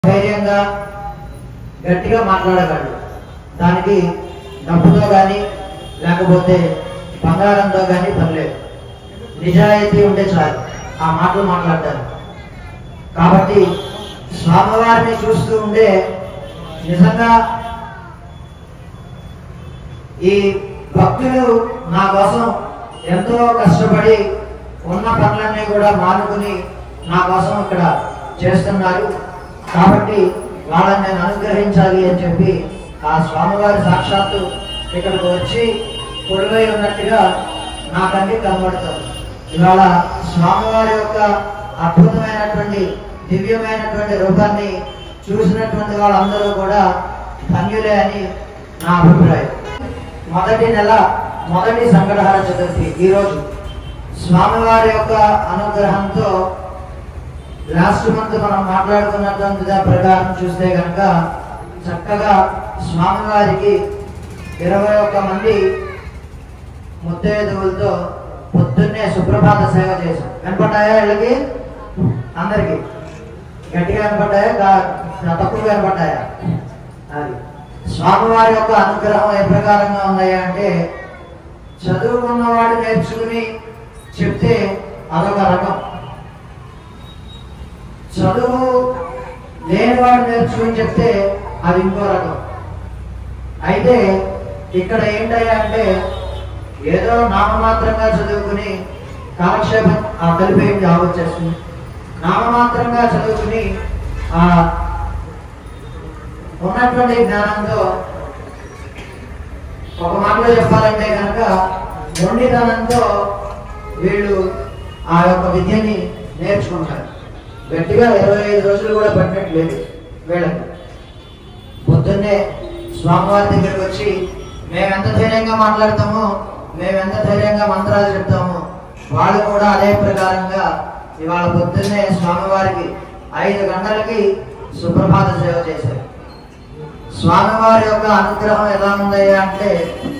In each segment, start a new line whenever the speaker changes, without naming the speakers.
ధైర్యంగా గట్టిగా మాట్లాడగలడు దానికి డబ్బుతో కానీ లేకపోతే బంగారంతో కానీ పనిలేదు నిజాయితీ ఉంటే చాలు ఆ మాటలు మాట్లాడతారు కాబట్టి స్వామివారిని చూస్తూ ఉంటే నిజంగా ఈ భక్తులు నా కోసం ఎంతో కష్టపడి ఉన్న పనులన్నీ కూడా మానుకుని నా కోసం ఇక్కడ చేస్తున్నారు కాబట్టి వాళ్ళని నేను అనుగ్రహించాలి అని చెప్పి ఆ స్వామివారి సాక్షాత్తు ఇక్కడికి వచ్చి కొలువై ఉన్నట్టుగా నాకన్నీ కనబడుతుంది ఇవాళ స్వామివారి యొక్క అద్భుతమైనటువంటి దివ్యమైనటువంటి రూపాన్ని చూసినటువంటి వాళ్ళందరూ కూడా ధన్యులే అని నా అభిప్రాయం మొదటి నెల మొదటి సంకటహార చతుర్థి ఈరోజు స్వామివారి యొక్క అనుగ్రహంతో లాస్ట్ మంత్ మనం మాట్లాడుకున్నటువంటి దాని ప్రకారం చూస్తే కనుక చక్కగా స్వామివారికి ఇరవై ఒక్క మంది ముత్తైదువులతో పొద్దున్నే సుప్రభాత సేవ చేశాం కనపడ్డాయా వీళ్ళకి అందరికి గట్టిగా కనపడ్డాయా గా- తక్కువ కనపడ్డాయా అది స్వామివారి యొక్క అనుగ్రహం ఏ ప్రకారంగా ఉన్నాయా అంటే చదువుకున్నవాడు నేర్చుకుని చెప్తే అదొక రకం చదువు లేనివాడు నేర్చుకుని చెప్తే అది ఇంకో రకం అయితే ఇక్కడ ఏంటయ్యా అంటే ఏదో నామమాత్రంగా చదువుకుని కాలక్షేపం ఆ కలిపేయం జాబ్ వచ్చేస్తుంది నామమాత్రంగా చదువుకుని ఆ ఉన్నటువంటి జ్ఞానంతో ఒక మాటలో చెప్పాలంటే కనుక మొండితనంతో వీళ్ళు ఆ యొక్క విద్యని నేర్చుకుంటారు గట్టిగా ఇరవై ఐదు రోజులు కూడా పట్టినట్టు లేదు వీళ్ళకి పొద్దున్నే స్వామివారి దగ్గరికి వచ్చి మేము ఎంత ధైర్యంగా మాట్లాడతామో మేము ఎంత ధైర్యంగా మంత్రాలు చెప్తామో వాళ్ళు కూడా అదే ప్రకారంగా ఇవాళ పొద్దున్నే స్వామివారికి ఐదు గంటలకి సుప్రభాత సేవ చేశారు స్వామివారి యొక్క అనుగ్రహం ఎలా ఉందయ్యా అంటే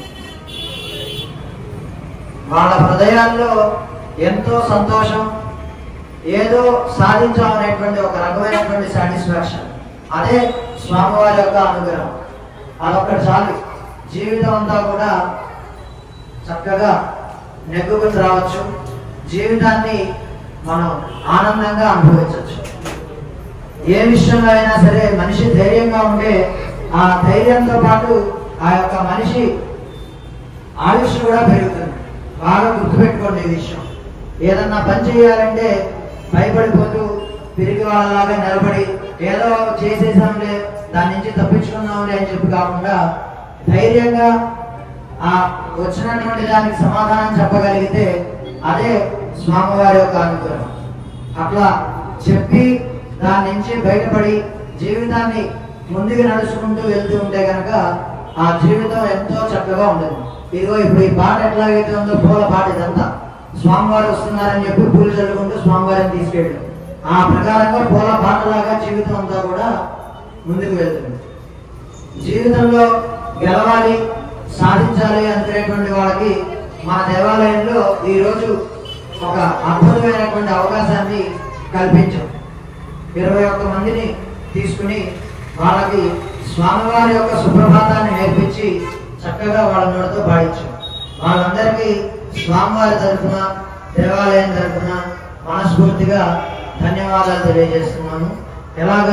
వాళ్ళ హృదయాల్లో ఎంతో సంతోషం ఏదో సాధించామనేటువంటి ఒక రకమైనటువంటి సాటిస్ఫాక్షన్ అదే స్వామివారి యొక్క అనుగ్రహం అదొక్కటి చాలు జీవితం అంతా కూడా చక్కగా నెగ్గుకుని రావచ్చు జీవితాన్ని మనం ఆనందంగా అనుభవించవచ్చు ఏ విషయంలో అయినా సరే మనిషి ధైర్యంగా ఉంటే ఆ ధైర్యంతో పాటు ఆ యొక్క మనిషి ఆయుష్ కూడా పెరుగుతుంది బాగా గుర్తుపెట్టుకోండి ఈ విషయం ఏదన్నా పని చేయాలంటే భయపడిపోతూ తిరిగి వాళ్ళలాగా నిలబడి ఏదో చేసేసాంలే దాని నుంచి తప్పించుకుందాంలే అని చెప్పి కాకుండా ధైర్యంగా ఆ వచ్చినటువంటి దానికి సమాధానం చెప్పగలిగితే అదే స్వామివారి యొక్క అనుగ్రహం అట్లా చెప్పి దాని నుంచి బయటపడి జీవితాన్ని ముందుకు నడుచుకుంటూ వెళ్తూ ఉంటే కనుక ఆ జీవితం ఎంతో చక్కగా ఉంటుంది ఇదిగో ఇప్పుడు ఈ పాట ఎట్లాగైతే ఉందో పూల పాట ఇదంతా స్వామివారు వస్తున్నారని చెప్పి పూలు చల్లుకుంటూ స్వామివారిని తీసుకెళ్ళాం ఆ ప్రకారంగా పూల పాటలాగా జీవితం అంతా కూడా ముందుకు వెళ్తుంది జీవితంలో గెలవాలి సాధించాలి అనుకునేటువంటి వాళ్ళకి మా దేవాలయంలో ఈరోజు ఒక అద్భుతమైనటువంటి అవకాశాన్ని కల్పించాం ఇరవై ఒక్క మందిని తీసుకుని వాళ్ళకి స్వామివారి యొక్క సుప్రభాతాన్ని నేర్పించి చక్కగా వాళ్ళ నోటితో పాడించాం వాళ్ళందరికీ స్వామివారి తరఫున దేవాలయం తరఫున మనస్ఫూర్తిగా ధన్యవాదాలు తెలియజేస్తున్నాను ఎలాగా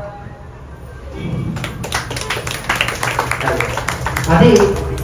అది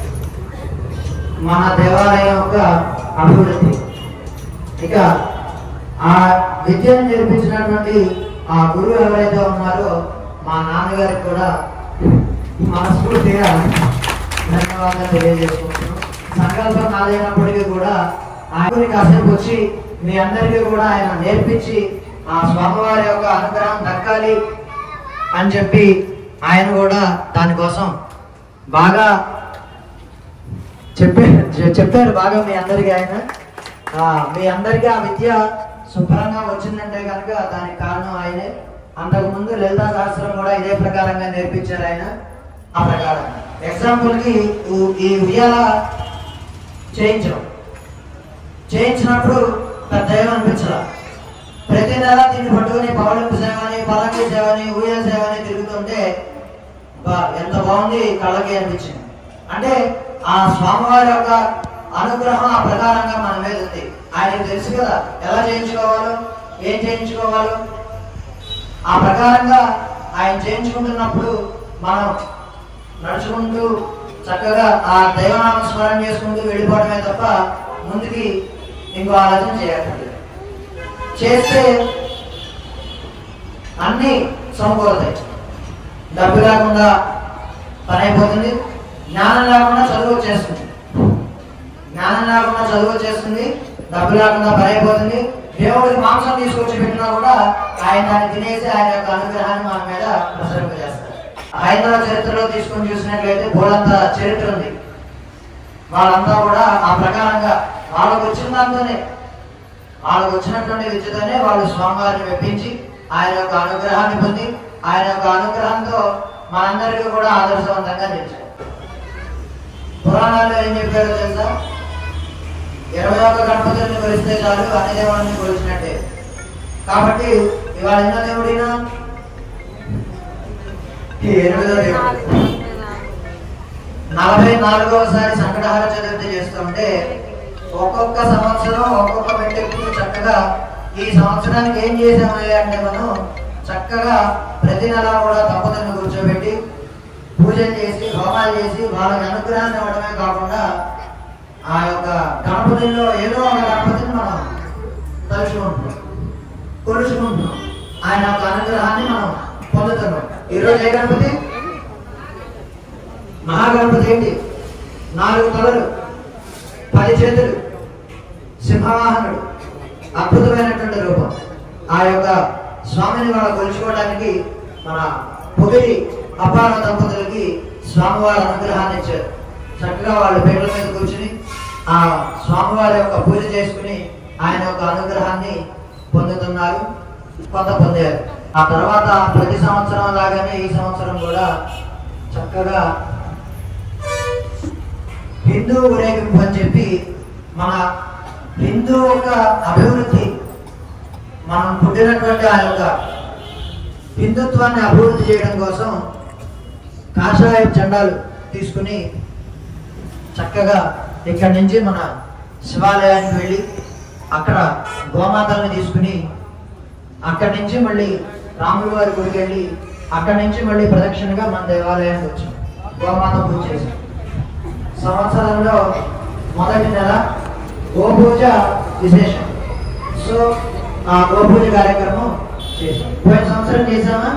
మన దేవాలయం యొక్క అభివృద్ధి ఇక ఆ విద్యను నేర్పించినటువంటి ఆ గురువు ఎవరైతే ఉన్నారో మా నాన్నగారికి కూడా మనస్ఫూర్తిగా ధన్యవాదాలు తెలియజేసుకుంటున్నాం సంకల్పం నాదైనప్పటికీ కూడా ఆయన కాసేపు వచ్చి మీ అందరికీ కూడా ఆయన నేర్పించి ఆ స్వామివారి యొక్క అనుగ్రహం దక్కాలి అని చెప్పి ఆయన కూడా దానికోసం బాగా చెప్పారు చె- చెప్పారు బాగా మీ అందరికీ ఆయన ఆ, మీ అందరికీ ఆ విద్య శుభ్రంగా వచ్చిందంటే కనుక దానికి కారణం ఆయనే అంతకుముందు లలితా శాస్త్రం కూడా ఇదే ప్రకారంగా నేర్పించారు ఆయన ఆ ప్రకారం ఎగ్జాంపుల్ కి ఈ- ఈ ఉయ్యాల చేయించడం చేయించినప్పుడు పెద్ద ఏం అనిపించరా ప్రతి నెల దీన్ని పట్టుకుని పౌలింపు సేవని పల్లకి సేవని ఊయల సేవని తిరుగుతుంటే బా, ఎంత బాగుంది కళ్ళకి అనిపించింది అంటే ఆ స్వామివారి యొక్క అనుగ్రహం ఆ ప్రకారంగా మన మీద ఉంది ఆయనకు తెలుసు కదా ఎలా చేయించుకోవాలో ఏం చేయించుకోవాలో ఆ ప్రకారంగా ఆయన చేయించుకుంటున్నప్పుడు మనం నడుచుకుంటూ చక్కగా ఆ దైవనామ స్మరణ చేసుకుంటూ వెళ్ళిపోవడమే తప్ప ముందుకి ఇంకో ఆలోచన చేయక్కర్లేదు చేస్తే అన్నీ సమకూరతాయి డబ్బు లేకుండా పని అయిపోతుంది జ్ఞానం లేకుండా చదువు వచ్చేస్తుంది జ్ఞానం లేకుండా చదువు వచ్చేస్తుంది డబ్బు లేకుండా పని అయిపోతుంది దేవుడికి మాంసం తీసుకొచ్చి పెట్టినా కూడా ఆయన దాన్ని తినేసి ఆయన యొక్క అనుగ్రహాన్ని మన మీద ప్రసరింపజేస్తారు హైందవ చరిత్రలో తీసుకొని చూసినట్లయితే బోడంత చరిత్ర ఉంది వాళ్ళంతా కూడా ఆ ప్రకారంగా వాళ్ళకు వచ్చిన దాంతోనే వాళ్ళకు వచ్చినటువంటి విద్యతోనే వాళ్ళు స్వామివారిని మెప్పించి ఆయన యొక్క అనుగ్రహాన్ని పొంది ఆయన యొక్క అనుగ్రహంతో మనందరికీ కూడా ఆదర్శవంతంగా నిలిచారు పురాణాల్లో ఏం చెప్పారో తెలుసా ఇరవై ఒక్క గణపతుల్ని కొలిస్తే చాలు అన్ని దేవుళ్ళని కొలిచినట్టే కాబట్టి ఇవాళ ఎన్నో దేవుడినా ఈ ఎనిమిదో దేవుడు నలభై నాలుగవసారి సంకటహార చతుర్థి చేస్తుంటే ఒక్కొక్క సంవత్సరం ఒక్కొక్క మెట్టెక్కు చక్కగా ఈ సంవత్సరానికి ఏం చేసామయ్యా అంటే మనం చక్కగా ప్రతి నెల కూడా దంపతులను కూర్చోబెట్టి పూజలు చేసి హోమాలు చేసి వాళ్ళకి అనుగ్రహాన్ని ఇవ్వడమే కాకుండా ఆ యొక్క గణపతిలో ఏదో ఒక గణపతిని మనం తలుచుకుంటున్నాం కొలుచుకుంటున్నాం ఆయన యొక్క అనుగ్రహాన్ని మనం పొందుతున్నాం ఈరోజు ఏ గణపతి మహాగణపతి ఏంటి నాలుగు తలలు పది చేతులు సింహవాహనుడు అద్భుతమైనటువంటి రూపం ఆ యొక్క స్వామిని వాళ్ళ కొలుచుకోవడానికి మన పొగిడి అపార దంపతులకి స్వామివారి అనుగ్రహాన్ని ఇచ్చారు చక్కగా వాళ్ళ పేర్ల మీద కూర్చుని ఆ స్వామివారి యొక్క పూజ చేసుకుని ఆయన యొక్క అనుగ్రహాన్ని పొందుతున్నారు కొంత పొందారు ఆ తర్వాత ప్రతి సంవత్సరం లాగానే ఈ సంవత్సరం కూడా చక్కగా హిందూ ఊరేగింపు అని చెప్పి మన హిందూ యొక్క అభివృద్ధి మనం పుట్టినటువంటి ఆ యొక్క హిందుత్వాన్ని అభివృద్ధి చేయడం కోసం కాషాయ జెండాలు తీసుకుని చక్కగా ఇక్కడి నుంచి మన శివాలయానికి వెళ్ళి అక్కడ గోమాతల్ని తీసుకుని అక్కడి నుంచి మళ్ళీ రాముల వారి గుడికి వెళ్ళి అక్కడి నుంచి మళ్ళీ ప్రదక్షిణగా మన దేవాలయానికి వచ్చాం గోమాత పూజ చేసాం సంవత్సరంలో మొదటి నెల గోపూజ విశేషం సో ఆ గోపూజ కార్యక్రమం చేసాం పోయిన సంవత్సరం చేసామా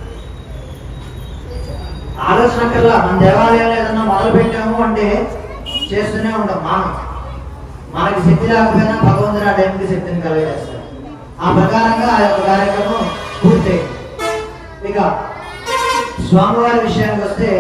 ఆలోచన కల్లా మన దేవాలయంలో ఏదన్నా మొదలు పెట్టాము అంటే చేస్తూనే ఉంటాం మనం మనకి శక్తి లేకపోయినా భగవంతుడు ఆ టైంకి శక్తిని కలగజేస్తాడు ఆ ప్రకారంగా ఆ యొక్క కార్యక్రమం పూర్తయింది ఇక స్వామివారి విషయానికి వస్తే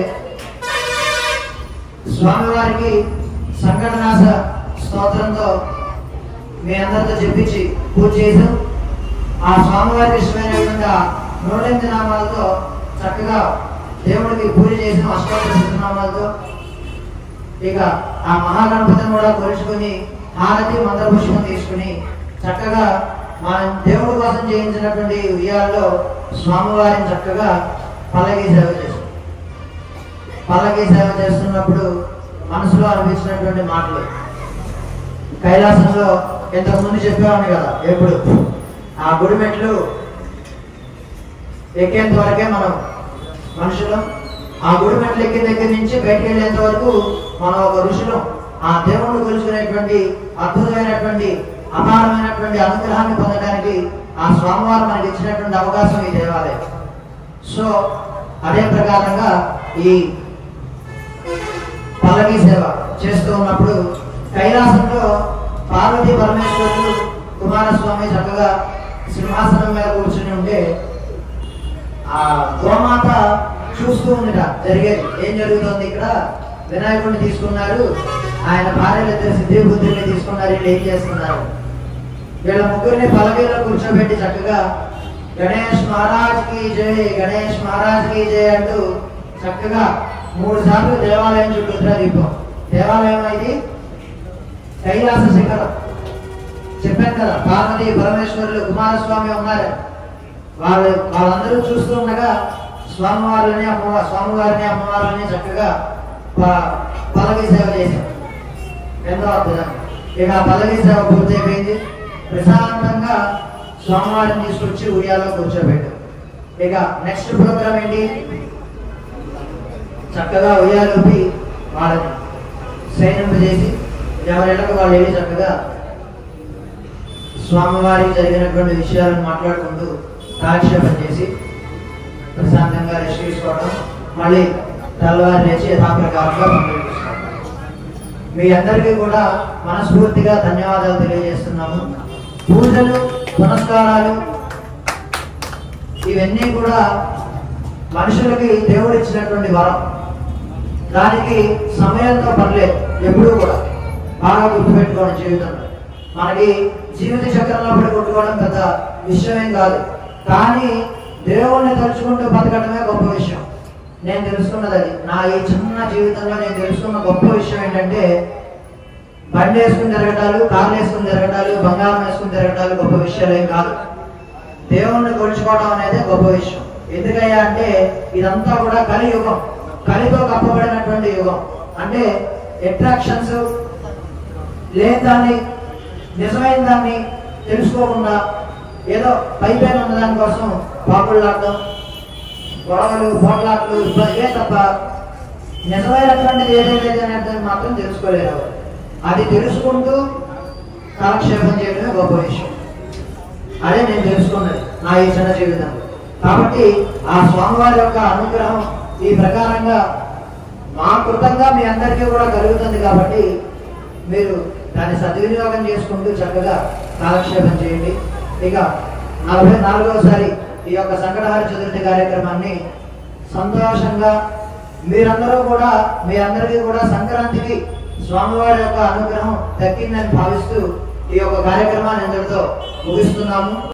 స్వామివారికి సంకటనాశ స్తోత్రంతో మీ అందరితో చెప్పించి పూజ చేసాం ఆ స్వామివారికి ఇష్టమైనటువంటి ఆ నూటెనిమిది నామాలతో చక్కగా దేవుడికి పూజ చేసిన అష్టోత్తర శతనామాలతో ఇక ఆ మహాగణపతిని కూడా కొలుచుకుని హారతి మంత్రపుష్పం తీసుకుని చక్కగా మన దేవుడి కోసం చేయించినటువంటి ఉయ్యాల్లో స్వామివారిని చక్కగా పల్లకి సేవ చేస్తాం పల్లకి సేవ చేస్తున్నప్పుడు మనసులో అనిపించినటువంటి మాటలు కైలాసంలో ఇంతకు ముందు చెప్పేవాడిని కదా ఎప్పుడు ఆ గుడి మెట్లు ఎక్కేంత వరకే మనం మనుషులం ఆ గుడి మెట్లు ఎక్కిన దగ్గర నుంచి బయటికి వెళ్ళేంత వరకు మనం ఒక ఋషులం ఆ దేవుణ్ణి కొలుచుకునేటువంటి అద్భుతమైనటువంటి అపారమైనటువంటి అనుగ్రహాన్ని పొందడానికి ఆ స్వామివారు మనకి ఇచ్చినటువంటి అవకాశం ఈ దేవాలయం సో అదే ప్రకారంగా ఈ పల్లకి సేవ చేస్తూ ఉన్నప్పుడు కైలాసంలో పార్వతీ పరమేశ్వరుడు కుమారస్వామి చక్కగా సింహాసనం మీద కూర్చుని ఉంటే ఆ గోమాత చూస్తూ ఉందిట జరిగేది ఏం జరుగుతోంది ఇక్కడ వినాయకుడిని తీసుకున్నారు ఆయన భార్యలు ఇద్దరు సిద్ధి బుద్ధుల్ని తీసుకున్నారు వీళ్ళు ఏం చేస్తున్నారు వీళ్ళ ముగ్గురిని పలకీలో కూర్చోబెట్టి చక్కగా గణేష్ మహారాజ్ కి జై గణేష్ మహారాజ్ కి జై అంటూ చక్కగా మూడు సార్లు దేవాలయం చుట్టూ దీపం దేవాలయం ఇది కైలాస శిఖరం చెప్పాను కదా పార్వతి పరమేశ్వరులు కుమారస్వామి ఉన్నారు వాళ్ళు వాళ్ళందరూ చూస్తూ ఉండగా స్వామివారిని అమ్మవారి స్వామివారిని అమ్మవారిని చక్కగా ప- పల్లకి సేవ చేశారు ఎంతో అద్భుతం ఇక ఆ పల్లకి సేవ పూర్తయిపోయింది ప్రశాంతంగా స్వామివారిని తీసుకొచ్చి ఉడియాలో కూర్చోబెట్టారు ఇక నెక్స్ట్ ప్రోగ్రామ్ ఏంటి చక్కగా ఉయ్యాలోపి వాళ్ళని సైనింపజేసి ఎవరెళ్ళకు వాళ్ళు వెళ్ళి చక్కగా స్వామివారికి జరిగినటువంటి విషయాలను మాట్లాడుకుంటూ కాలక్షేపం చేసి ప్రశాంతంగా రెస్ట్ తీసుకోవడం మళ్ళీ తెల్లవారు లేచి యథాప్రకారంగా పనులు చేసుకోవడం మీ అందరికీ కూడా మనస్ఫూర్తిగా ధన్యవాదాలు తెలియజేస్తున్నాము పూజలు పునస్కారాలు ఇవన్నీ కూడా మనుషులకి దేవుడు ఇచ్చినటువంటి వరం దానికి సమయంతో పనిలేదు ఎప్పుడూ కూడా బాగా గుర్తుపెట్టుకోండి జీవితంలో మనకి జీవిత చక్రంలో పడి కొట్టుకోవడం పెద్ద విషయమేం కాదు కానీ దేవుణ్ణి తలుచుకుంటూ బతకడమే గొప్ప విషయం నేను తెలుసుకున్నది అది నా ఈ చిన్న జీవితంలో నేను తెలుసుకున్న గొప్ప విషయం ఏంటంటే బండి వేసుకుని తిరగటాలు కార్లు వేసుకుని తిరగటాలు బంగారం వేసుకుని తిరగటాలు గొప్ప విషయాలు ఏం కాదు దేవుణ్ణి కొలుచుకోవడం అనేది గొప్ప విషయం ఎందుకయ్యా అంటే ఇదంతా కూడా కలియుగం కలితో కప్పబడినటువంటి యుగం అంటే అట్రాక్షన్స్ లేని దాన్ని నిజమైన దాన్ని తెలుసుకోకుండా ఏదో పైపైన ఉన్న దానికోసం పాపులాడటం గొడవలు పోట్లాట్లు ఇవే తప్ప నిజమైనటువంటిది ఏదైతే అనేది మాత్రం తెలుసుకోలేరు ఎవరు. అది తెలుసుకుంటూ కాలక్షేపం చేయడమే గొప్ప విషయం అదే నేను తెలుసుకున్నది నా ఈ చిన్న జీవితంలో కాబట్టి ఆ స్వామివారి యొక్క అనుగ్రహం ఈ ప్రకారంగా మా కృతంగా మీ అందరికీ కూడా కలుగుతుంది కాబట్టి మీరు దాన్ని సద్వినియోగం చేసుకుంటూ చక్కగా కాలక్షేపం చేయండి ఇక నలభై నాలుగవసారి ఈ యొక్క సంకటహార చతుర్థి కార్యక్రమాన్ని సంతోషంగా మీరందరూ కూడా మీ అందరికీ కూడా సంక్రాంతికి స్వామివారి యొక్క అనుగ్రహం దక్కిందని భావిస్తూ ఈ యొక్క కార్యక్రమాన్ని అందరితో ముగిస్తున్నాము